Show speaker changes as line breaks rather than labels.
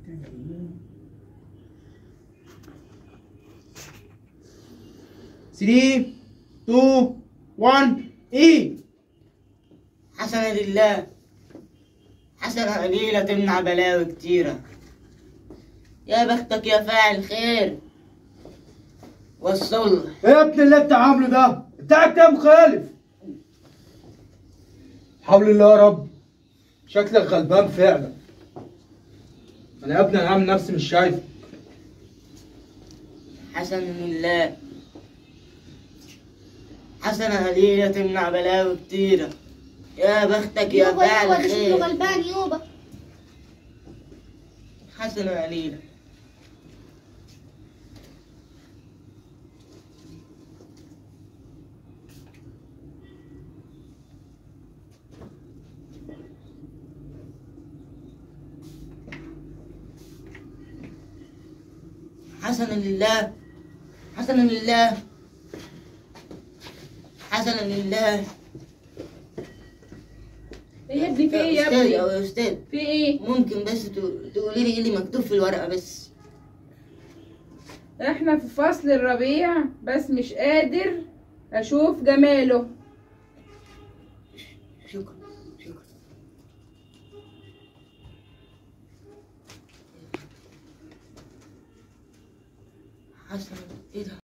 3 2 1 ايه
حسنة لله حسنة قليلة تمنع بلاوي كتيرة يا بختك يا فاعل خير والصلح
ايه يا ابني اللي انت عامله ده بتاعك ده مخالف حول الله يا رب شكلك غلبان فعلا انا يا ابني انا عامل نفسي مش شايفك
حسنة لله حسنة قليلة تمنع بلاوي كتيرة يا بختك يا
يوبا
فاعل
يوبا ده شكله
خير
غلبان يوبا
حسنة قليلة حسنا لله حسنا لله حسنا لله
ايه يا ابني في ايه يا
استاذ
ابني
يا استاذ
في ايه
ممكن بس تقول- تقولي لي ايه اللي مكتوب في الورقة بس
احنا في فصل الربيع بس مش قادر اشوف جماله
شكرا شكرا حسنا ايه ده